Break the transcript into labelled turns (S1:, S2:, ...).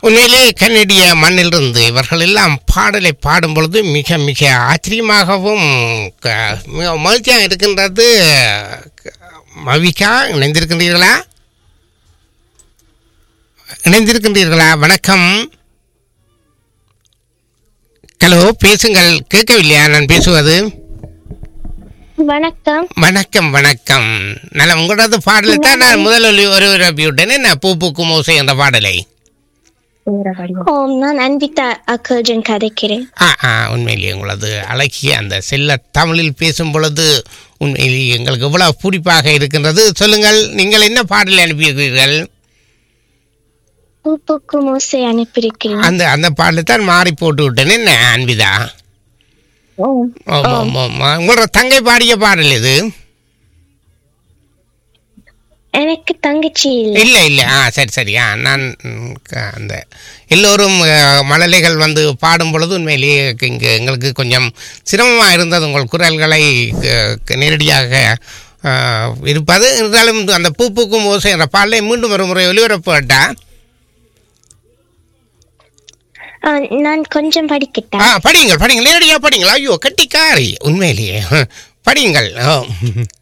S1: உண்மையிலே கனடிய மண்ணிலிருந்து இவர்கள் எல்லாம் பாடலை பாடும் பொழுது மிக மிக ஆச்சரியமாகவும் க- மிக மகிழ்ச்சியாக இருக்கின்றது மவிகா இணைந்திருக்கின்றீர்களா இணைந்திருக்கின்றீர்களா வணக்கம் ஹலோ பேசுங்கள் கேட்கவில்லையா நான் பேசுவது
S2: வணக்கம்
S1: வணக்கம் வணக்கம் நல்ல உங்களோட பாடலை தான் நான் முதல் ஒலி ஒரு விட்டேனே நான் பூ பூக்கும் ஓசை என்ற பாடலை
S2: ஓம் நான் அன்பிதா அக்கர்ஜன் கதைக்கிறேன்
S1: ஆ ஆ உண்மையிலேயே உங்களது அழகிய அந்த செல்ல தமிழில் பேசும் பொழுது உண்மையிலேயே எங்களுக்கு எவ்வளவு பூரிப்பாக இருக்கின்றது சொல்லுங்கள் நீங்கள் என்ன பாடலை அனுப்பியிருக்கிறீர்கள்
S2: பூப்புக்கு மோசை அனுப்பியிருக்கிறேன்
S1: அந்த அந்த பாடலை தான் மாறி போட்டு விட்டேன் என்ன அன்பிதா
S2: ஓம்
S1: ஆமா, ஆமா, ஆமா. உங்களோட தங்கை பாடிய பாடல் இது
S2: எனக்கு தங்கச்சி இல்லை
S1: இல்லை இல்லை ஆ சரி சரி ஆ நான் ம், க- அந்த எல்லோரும் அஹ், மழலைகள் வந்து பாடும் பொழுது உண்மையிலேயே இங்கே எங்களுக்கு கொஞ்சம் சிரமமாக இருந்தது உங்கள் குரல்களை அஹ், க- நேரடியாக அஹ், இருப்பது இருந்தாலும் அந்த பூ பூக்கும் ஓசை என்ற பாடலை மீண்டும் ஒரு முறை ஒலிபரப்பட்டா
S2: ஆ, நான் கொஞ்சம் படிக்கிட்டா
S1: ஆ படியுங்கள் படியுங்கள் நேரடியாக படியுங்கள் ஐயோ கட்டிக்காரி உண்மையிலேயே படியுங்கள் ஓ